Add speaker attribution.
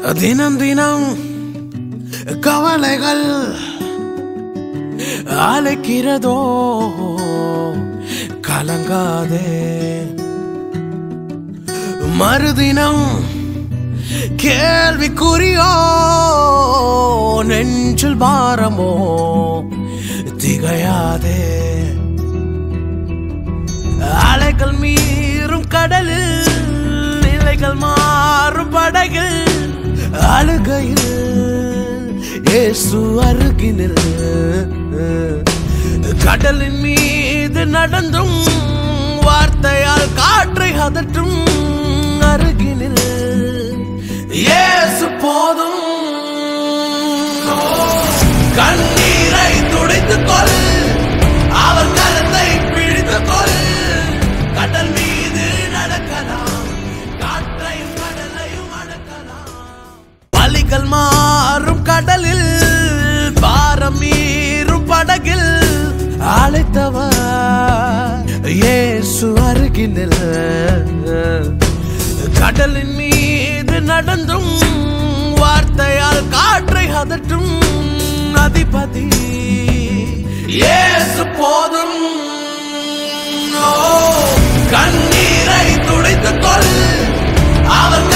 Speaker 1: தினம் தினம் கவலைகள் அழைக்கிறதோ கலங்காதே மறுதினம் கேள்விக்குறியோ நெஞ்சில் பாரமோ திகையாதே அலைகள் மீறும் கடலில் நிலைகள் மாறும் படகில் அழுகையில் இயேசு அருகினில் கடலின் மீது நடந்தும் வார்த்தையால் காற்றை அதற்றும் அருகினில் இயேசு போதும் கண்ணீரை துடைத்துக் கொள் அவர் கரத்தை பிடித்துக் கொள் கடல் மீது நடக்கலாம் காற்றையும் கடலையும் அடக்கலாம் வலிகள் மாறும் கடலில் பாரம் மீறும் படகில் அழைத்தவர் இயேசு அருகினில் கடலின் மீது நடந்தும் வார்த்தையால் காற்றை அதற்றும் அதிபதி இயேசு போதும் ஓ, கண்ணீரை துடைத்துக் கொள் அவர்